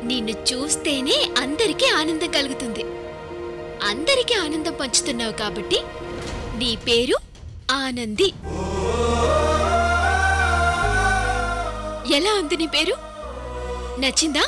నిన్ను చూస్తేనే అందరికీ ఆనందం కలుగుతుంది అందరికీ ఆనందం పంచుతున్నావు కాబట్టి నీ పేరు ఆనంది ఎలా ఉంది నీ పేరు నచ్చిందా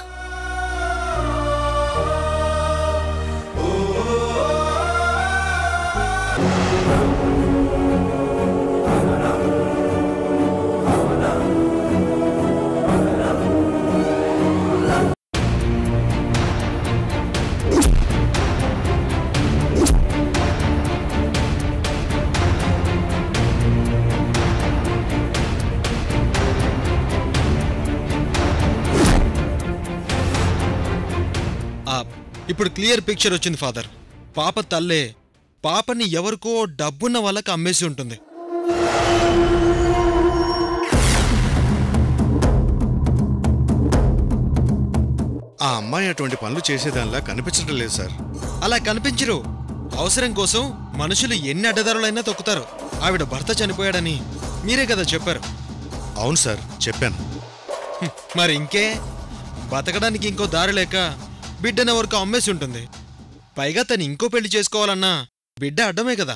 ఆ, ఇప్పుడు క్లియర్ పిక్చర్ వచ్చింది ఫాదర్ పాప తల్లే పాపని ఎవరికో డబ్బున్న వాళ్ళకి అమ్మేసి ఉంటుంది ఆ అమ్మాయి అటువంటి పనులు చేసేదానిలా కనిపించడం లేదు సార్ అలా కనిపించరు అవసరం కోసం మనుషులు ఎన్ని అడ్డదారులైనా తొక్కుతారు ఆవిడ భర్త చనిపోయాడని మీరే కదా చెప్పారు అవును సార్ చెప్పాను హ్మ్, మరి ఇంకే బతకడానికి ఇంకో దారి లేక బిడ్డను ఎవరికో అమ్మేసి ఉంటుంది పైగా తను ఇంకో పెళ్లి చేసుకోవాలన్నా బిడ్డ అడ్డమే కదా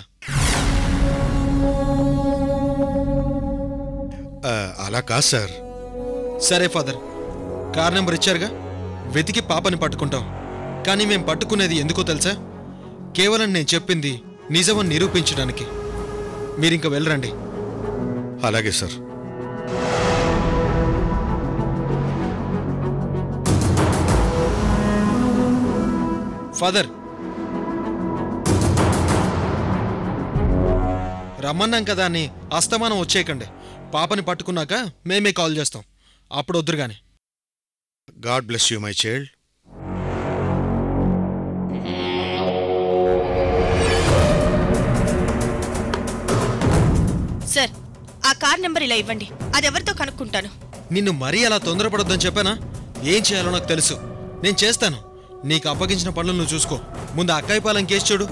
ఆ, అలా కాదు సార్ సరే ఫాదర్ కార్ నెంబర్ ఇచ్చారుగా వెతికి పాపని పట్టుకుంటాం కానీ మేం పట్టుకునేది ఎందుకో తెలుసా కేవలం నేను చెప్పింది నిజమని నిరూపించడానికి మీరింక వెళ్ళరండి అలాగే సార్ ఫాదర్ రమ్మన్నాం కదా అని అస్తమానం వచ్చేయకండి పాపని పట్టుకున్నాక మేమే కాల్ చేస్తాం అప్పుడు వద్దురు గాని God bless you my child sir ఆ కార్ నెంబర్ ఇలా ఇవ్వండి అది ఎవరితో కనుక్కుంటాను నిన్ను మరీ అలా తొందరపడొద్దని చెప్పానా ఏం చేయాలో నాకు తెలుసు నేను చేస్తాను నీకు అప్పగించిన పనులు నువ్వు చూసుకో ముందు అక్కాయి పాలెం కేసు చూడు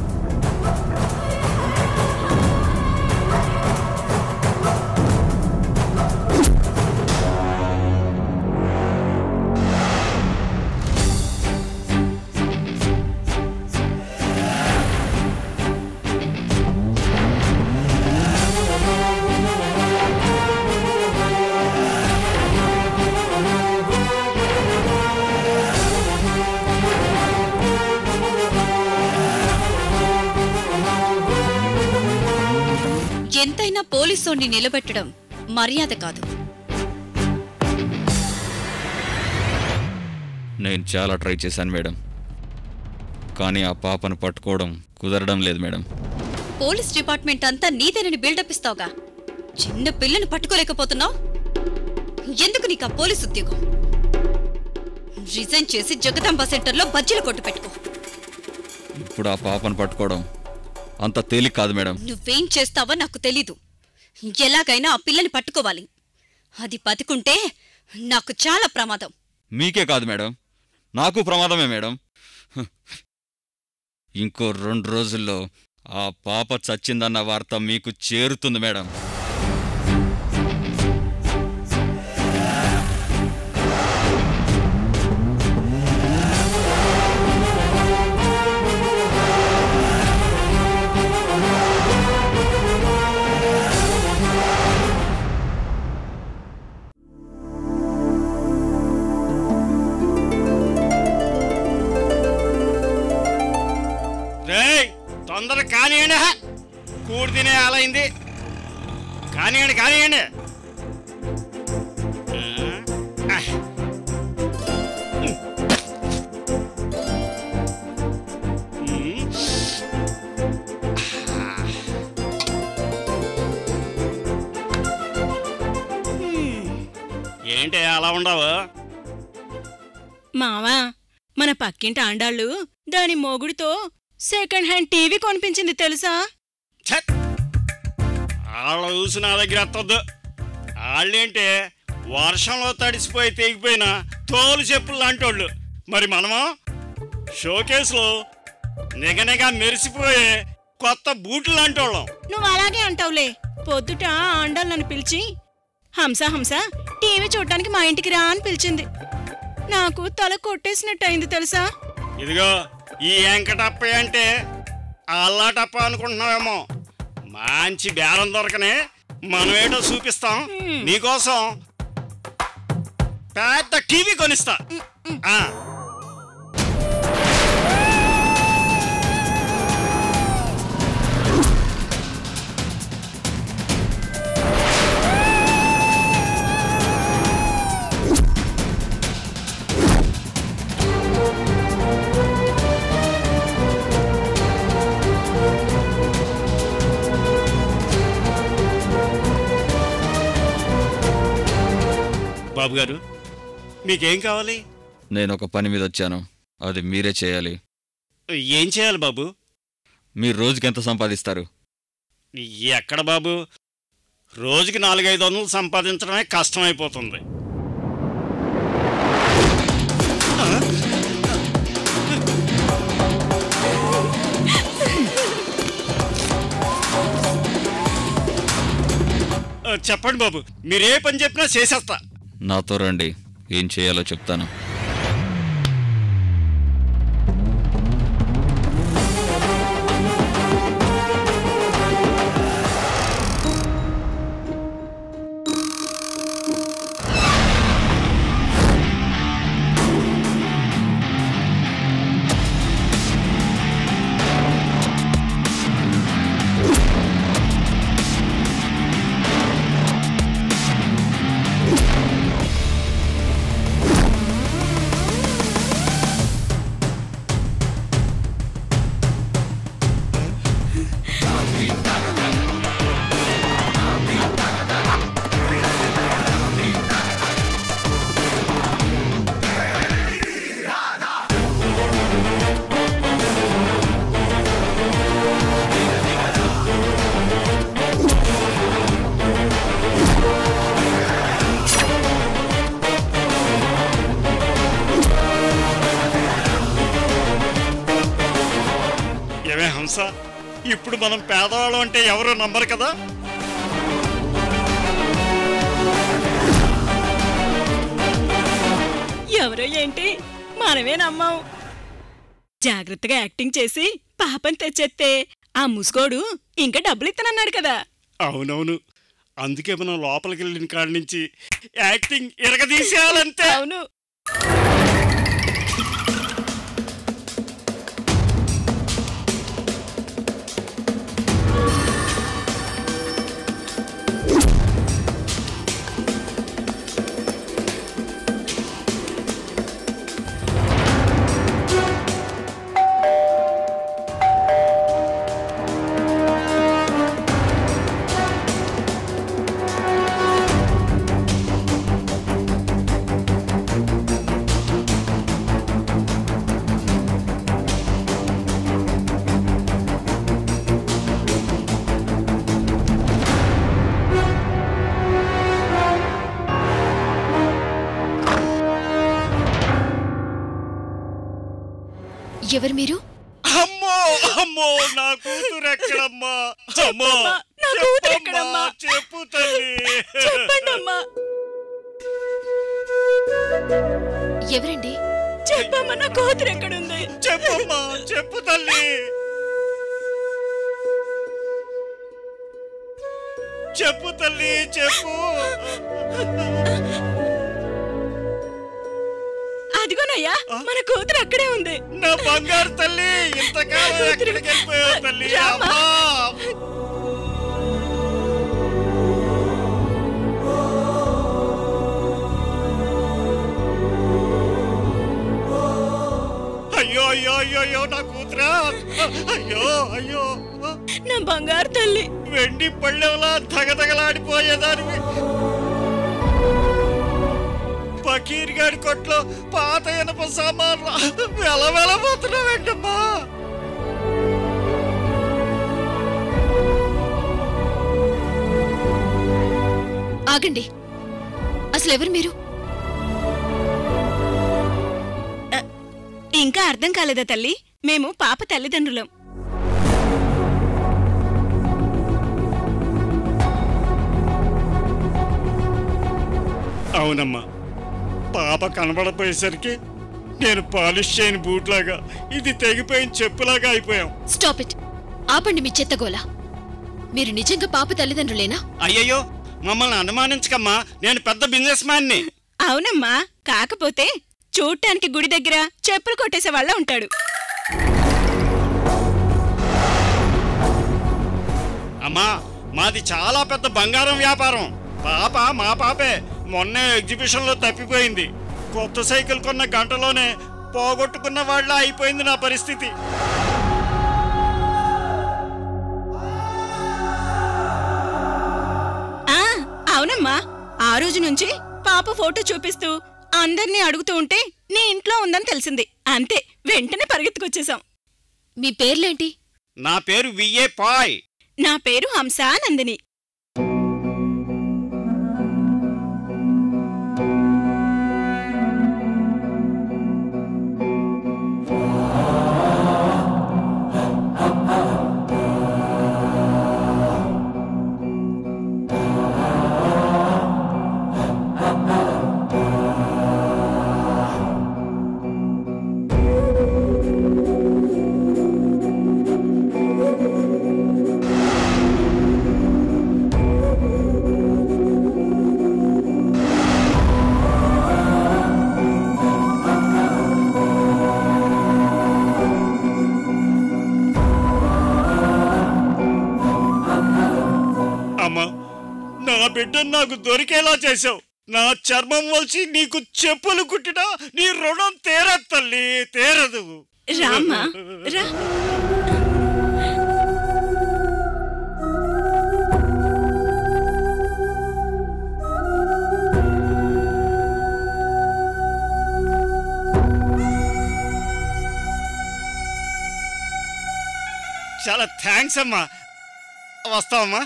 ఎంతైనా పోలీసోణ్ణి నిలబెట్టడం మర్యాద కాదు నేను చాలా ట్రై చేశాను మేడం కానీ ఆ పాపను పట్టుకోవడం కుదరడం లేదు మేడం పోలీస్ డిపార్ట్మెంట్ అంతా నీదేనని బిల్డప్ ఇస్తావుగా చిన్న పిల్లని పట్టుకోలేకపోతున్నావు ఎందుకు నీకు ఆ పోలీస్ ఉద్యోగం రిజైన్ చేసి జగదాంబ సెంటర్లో బజ్జీలు కొట్టు పెట్టుకో ఇప్పుడు ఆ పాపను పట్టుకోవడం అంత తేలిక కాదు మేడం నువ్వేం చేస్తావో నాకు తెలీదు ఎలాగైనా ఆ పిల్లని పట్టుకోవాలి అది బతుకుంటే నాకు చాలా ప్రమాదం మీకే కాదు మేడం నాకు ప్రమాదమే మేడం హ్. ఇంకో రెండు రోజుల్లో ఆ పాప చచ్చిందన్న వార్త మీకు చేరుతుంది మేడం రేయ్ తొందర కానియండి హ. కూడి తినే అలైంది కానియండి కానియండి ఆ, ఆ. ఉమ్. ఆ. ఉమ్. ఏంటి అలా ఉండవు మావా మన పక్కింటి ఆండాళ్ళు దాని మొగుడితో సెకండ్ హ్యాండ్ టీవీ కొనిపించింది తెలుసా ఛత్! వాళ్ళ చూసి నా దగ్గర ఎత్తొద్దు వాళ్ళేంటే వర్షంలో తడిసిపోయి తెగిపోయిన తోలు చెప్పులు లాంటోళ్ళు మరి మనము షోకేస్లో నిగనిగ మెరిసిపోయే కొత్త బూట్లు లాంటోళ్ళం నువ్వు అలాగే అంటావులే పొద్దుట ఆ ఆండాళ్ళు నన్ను పిలిచి హంస హంస టీవీ చూడటానికి మా ఇంటికి రా అని పిలిచింది నాకు తల కొట్టేసినట్టు అయింది తెలుసా ఇదిగో ఈ వెంకటప్ప అంటే అల్లాటప్ప అనుకుంటున్నావేమో మంచి బేరం దొరకనే మనమేటో చూపిస్తాం నీకోసం పెద్ద టీవీ కొనిస్తా ఆ, బాబు గారు మీకేం కావాలి నేను ఒక పని మీద వచ్చాను అది మీరే చేయాలి ఏం చేయాలి బాబు మీరు రోజుకి ఎంత సంపాదిస్తారు ఎక్కడ బాబు రోజుకి నాలుగైదు వందలు సంపాదించడమే కష్టమైపోతుంది ఆ, చెప్పండి బాబు మీరే పని చెప్పినా చేసేస్తా నాతో రండి ఏం చేయాలో చెప్తాను ఏమే హంస ఇప్పుడు మనం పేదవాళ్ళం అంటే ఎవరు నమ్మరు కదా ఎవరో ఏంటి మనమే నమ్మాం జాగ్రత్తగా యాక్టింగ్ చేసి పాపని తెచ్చేస్తే ఆ ముసుకోడు ఇంకా డబ్బులు ఇస్తానన్నాడు కదా అవునవును అందుకే మనం లోపలికి వెళ్ళిన కాడి నుంచి యాక్టింగ్ ఇరగదీసేయాలంతే అవును ఎవరు మీరు అమ్మో అమ్మో నా కూతురు ఎక్కడమ్మా అమ్మో చెప్పమ్మా, నా కూతురు చెప్పమ్మా, ఎక్కడమ్మా? చెప్పు తల్లి చెప్పండమ్మా ఎవరండి చెప్పమ్మా నా కూతురు ఎక్కడుంది చెప్పమ్మా చెప్పు తల్లి చెప్పు తల్లి చెప్పు అదిగోనయ్యా మన కూతురు అక్కడే ఉంది నా బంగారు తల్లి ఇంతకాలం ఎక్కడికి వెళ్ళిపోయావు తల్లి రామ్మా. అమ్మా అయ్యో అయ్యో అయ్యో అయ్యో నా కూతురా అయ్యో అయ్యో నా బంగారు తల్లి వెండి పళ్ళెవలా ధగధగలాడిపోయేదానివి పకీర్ గారి కొట్లో పాత ఇనప సామాన్లు వెల వెలబోతున్నావేంటమ్మా ఆగండి అసలు ఎవరు మీరు ఇంకా అర్థం కాలేదా తల్లి మేము పాప తల్లిదండ్రులం అవునమ్మా పాప కనబడపోయేసరికి నేను పాలిష్ చేయని బూట్లాగా ఇది తెగిపోయిన చెప్పులాగా అయిపోయాం స్టాప్ ఇట్ ఆపండి మీ చెత్తగోల మీరు నిజంగా పాప తల్లిదండ్రులేనా అయ్యయ్యో మమ్మల్ని అనుమానించకమ్మా నేను పెద్ద బిజినెస్ మ్యాన్ని అవునమ్మా కాకపోతే చూడటానికి గుడి దగ్గర చెప్పులు కొట్టేసే వాళ్ళ ఉంటాడు అమ్మా మాది చాలా పెద్ద బంగారం వ్యాపారం పాప మా పాపే మొన్నే ఎగ్జిబిషన్లో తప్పిపోయింది కొత్త సైకిల్ కొన్న గంటలోనే పోగొట్టుకున్న వాళ్ళ అయిపోయింది నా పరిస్థితి ఆ అవునమ్మా ఆ రోజు నుంచి పాప ఫోటో చూపిస్తూ అందర్నీ అడుగుతూ ఉంటే నీ ఇంట్లో ఉందని తెలిసింది అంతే వెంటనే పరిగెత్తుకొచ్చేసాం మీ పేర్లేంటి నా పేరు విఏ పాయ్ నా పేరు హంసా నందిని అమ్మా నా బిడ్డ నాకు దొరికేలా చేసావు నా చర్మం వలిసి నీకు చెప్పులు కుట్టినా నీ రుణం తీరదు తల్లి తీరదు రామ్మా రా చాలా థ్యాంక్స్ అమ్మా వస్తావమ్మా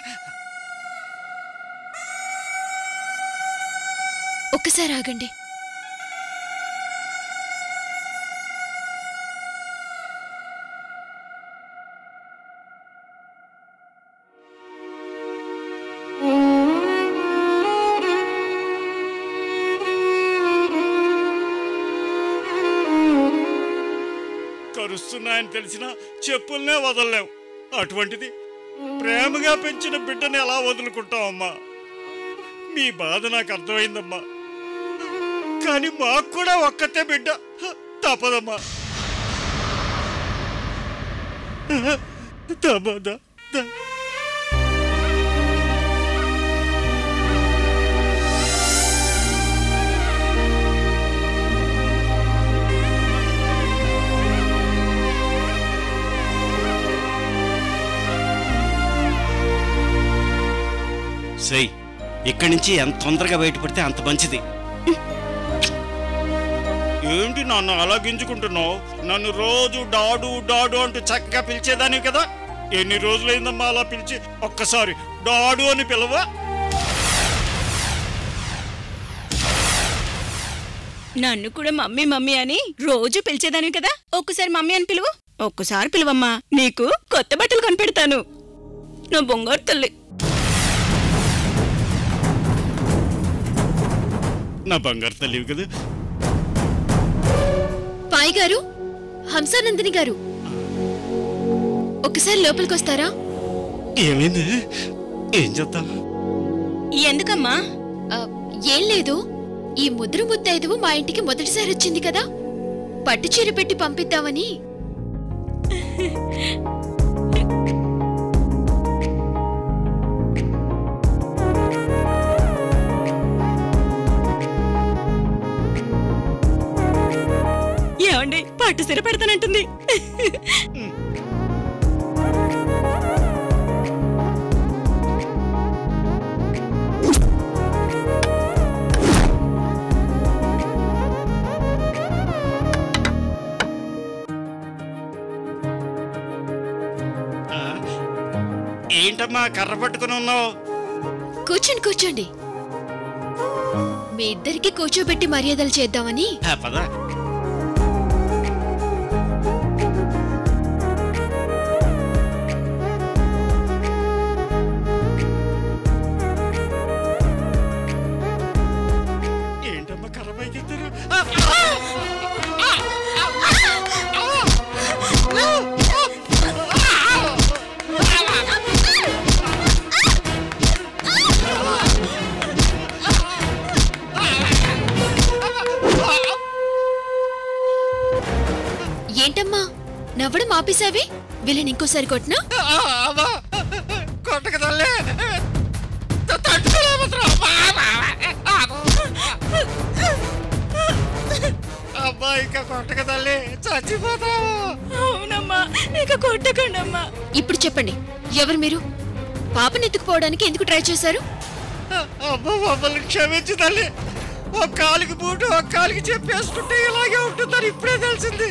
ఒక్కసారి ఆగండి కరుస్తున్నాయని తెలిసినా చెప్పుల్నే వదలలేం అటువంటిది ప్రేమగా పెంచిన బిడ్డని ఎలా వదులుకుంటావమ్మా మీ బాధ నాకు అర్థమైందమ్మా కానీ మాకు కూడా ఒక్కతే బిడ్డ హ, తప్పదమ్మా తప్పదా త- సై ఇక్కడి నుంచి ఎంత తొందరగా బయటపడితే అంత మంచిది ఏంటి నన్ను అలా గింజుకుంటున్నావు నన్ను రోజు డాడు డాడు అంటూ చక్కగా పిలిచేదాన్ని కదా ఎన్ని రోజులైందమ్మా అలా పిలిచి ఒక్కసారి డాడు అని పిలవా నన్ను కూడా మమ్మీ మమ్మీ అని రోజు పిలిచేదానివి కదా ఒక్కసారి మమ్మీ అని పిలువు ఒక్కసారి పిలువమ్మా నీకు కొత్త బట్టలు కొనిపెడతాను నా బొంగారు తల్లి నా బంగారు తల్లివి కదా పాయ్ గారు హంసానందిని గారు ఒకసారి లోపలికి వస్తారా ఏమైంది ఏం చేద్దాం ఎందుకమ్మా ఆ, ఏం లేదు ఈ ముద్ర ముత్తైదువు మా ఇంటికి మొదటిసారి వచ్చింది కదా పట్టు చీర పెట్టి పంపిద్దామని ఏమండి పట్టు సిర పెడతానంటుంది ఆ, ఏంటమ్మా కర్ర పట్టుకుని ఉన్నావు కూర్చోండి కూర్చోండి మీ ఇద్దరికి కూర్చోబెట్టి మర్యాదలు చేద్దామని ఆ, పద ఏంటమ్మా కర్ర పైకి వీళ్ళిద్దరు ఏంటమ్మా నవ్వడం ఆపేశావే వీళ్ళని ఇంకోసారి కొట్టినా అమ్మా కొట్టక తల్లి తట్టుకోలేకపోతున్నా అబ్బా ఇంకా కొట్టక తల్లి చచ్చిపోతావు అవునమ్మా ఇక కొట్టకండమ్మా ఇప్పుడు చెప్పండి ఎవరు మీరు పాపని ఎత్తుకుపోవడానికి ఎందుకు ట్రై చేశారు అబ్బా మమ్మల్ని క్షమించు తల్లి ఒక కాలికి బూటు ఒక కాలికి చెప్పేసుకుంటే ఇలాగే ఉంటుందని ఇప్పుడే తెలిసింది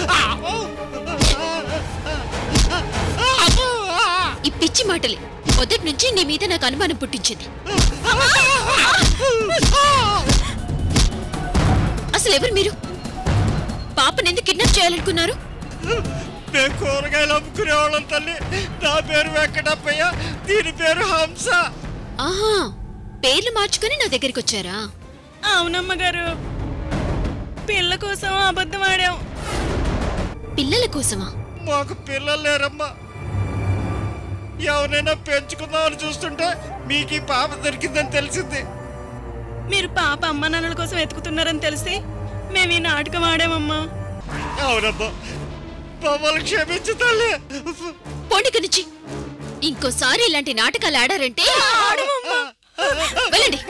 ఈ పిచ్చి మాటలే మొదటి నుంచి నీ మీద నాకు అనుమానం పుట్టించింది అసలు ఎవరు మీరు పాపని ఎందుకు కిడ్నాప్ చేయాలనుకున్నారు మేము కూరగాయలు అమ్ముకునేవాళ్ళం తల్లి నా పేరు వెంకటప్పయ్య దీని పేరు హంస ఆహా పేర్లు మార్చుకొని నా దగ్గరికి వచ్చారా అవునమ్మ గారు పిల్ల కోసం అబద్ధం ఆడాం పిల్లల కోసమా మాకు పిల్లలు లేరమ్మా ఎవరైనా పెంచుకుందామని చూస్తుంటే మీకు ఈ పాప దొరికిందని తెలిసింది మీరు పాప అమ్మ నాన్నల కోసం వెతుకుతున్నారని తెలిసి మేము ఈ నాటకం ఆడామమ్మా అవునమ్మా మమ్మల్ని క్షమించు తల్లి పోండి నుంచి ఇంకోసారి ఇలాంటి నాటకాలు ఆడారంటే వెళ్ళండి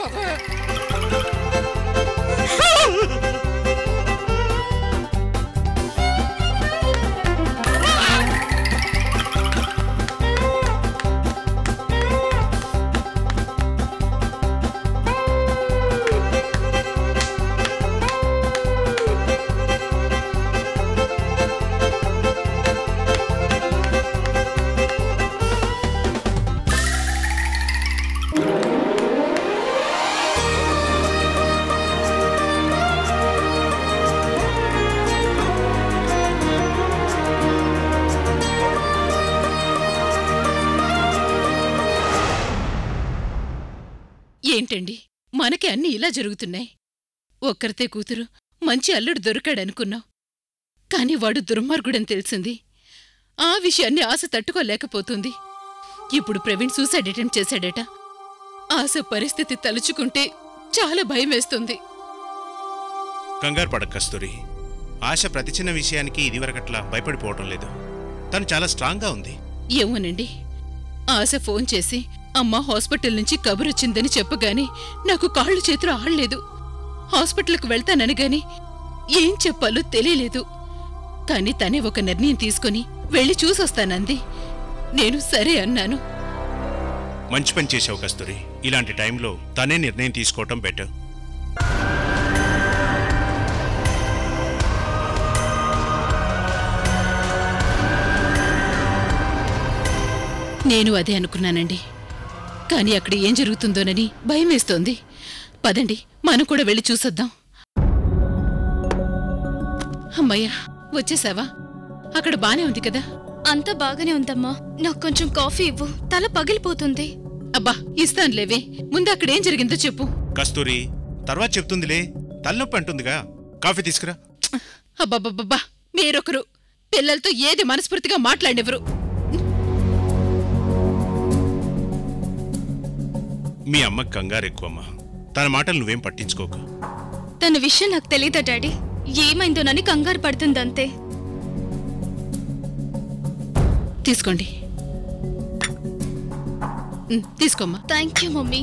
ఏంటండి మనకి అన్ని ఇలా జరుగుతున్నాయి ఒక్కరితే కూతురు మంచి అల్లుడు దొరికాడనుకున్నాం కాని వాడు దుర్మార్గుడని తెలిసింది ఆ విషయాన్ని ఆశ తట్టుకోలేకపోతుంది ఇప్పుడు ప్రవీణ్ సూసైడ్ అటెంప్ట్ చేశాడట ఆశ పరిస్థితి తలుచుకుంటే చాలా భయమేస్తుంది కంగారు పడక కస్తూరి ఆశ ప్రతి చిన్న విషయానికి ఇదివరకట్లా భయపడిపోవటం లేదు తను చాలా స్ట్రాంగ్గా ఉంది ఏమోనండి ఆశ ఫోన్ చేసి అమ్మ హాస్పిటల్ నుంచి కబురొచ్చిందని చెప్పగానే నాకు కాళ్ళు చేతులు ఆడలేదు హాస్పిటల్కు వెళ్తానని గాని ఏం చెప్పాలో తెలియలేదు కాని తనే ఒక నిర్ణయం తీసుకుని వెళ్ళి చూసొస్తానంది నేను సరే అన్నాను మంచి పని చేసావు కస్తూరి ఇలాంటి టైంలో తనే నిర్ణయం తీసుకోవటం బెటర్ నేను అదే అనుకున్నానండి కాని అక్కడ ఏం జరుగుతుందోనని భయమేస్తోంది పదండి మనం కూడా వెళ్ళి చూసొద్దాం అమ్మయ్యా వచ్చేసావా అక్కడ బానే ఉంది కదా అంతా బాగానే ఉందమ్మా నాకు కొంచెం కాఫీ ఇవ్వు తల పగిలిపోతుంది అబ్బా ఇస్తానులేవే ముందు అక్కడేం జరిగిందో చెప్పు కస్తూరి తర్వాత చెప్తుందిలే తలనొప్పి అంటుందిగా కాఫీ తీసుకురా అబ్బబ్బబ్బబ్బా మీరొకరు పిల్లలతో ఏది మనస్ఫూర్తిగా మాట్లాడినెవరు మీ అమ్మకి కంగారు ఎక్కువమ్మా తన మాటలు నువ్వేం పట్టించుకోకు తన విషయం నాకు తెలియదా డాడీ ఏమైందోనని కంగారు పడుతుందంతే తీసుకోండి ఉమ్, తీసుకోమ్మా థ్యాంక్ యూ మమ్మీ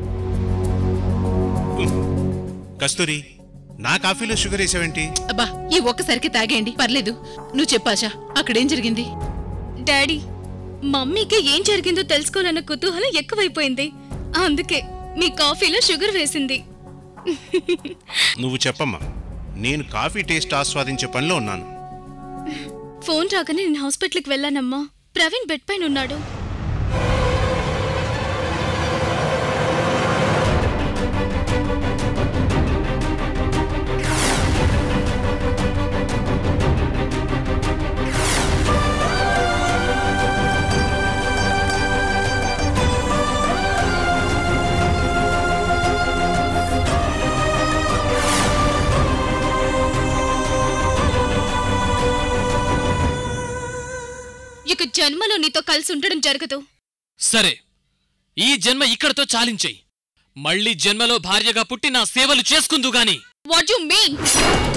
కస్తూరి నా కాఫీలో షుగర్ వేసావేంటి అబ్బా ఈ ఒక్కసారికి తాగేయండి పర్లేదు నువ్వు చెప్పాషా అక్కడేం జరిగింది డాడీ మమ్మీకి ఏం జరిగిందో తెలుసుకోవాలన్న కుతూహలం ఎక్కువైపోయింది అందుకే మీ కాఫీలో షుగర్ వేసింది నువ్వు చెప్పమ్మా నేను కాఫీ టేస్ట్ ఆస్వాదించే పనిలో ఉన్నాను ఫోన్ రాగానే నేను హాస్పిటల్కి వెళ్ళానమ్మా ప్రవీణ్ బెడ్ పైన ఉన్నాడు ఇక జన్మలో నీతో కలిసి ఉండడం జరగదు సరే ఈ జన్మ ఇక్కడతో చాలించేయి మళ్ళీ జన్మలో భార్యగా పుట్టి నా సేవలు చేసుకుందు గాని వాట్ యు మీన్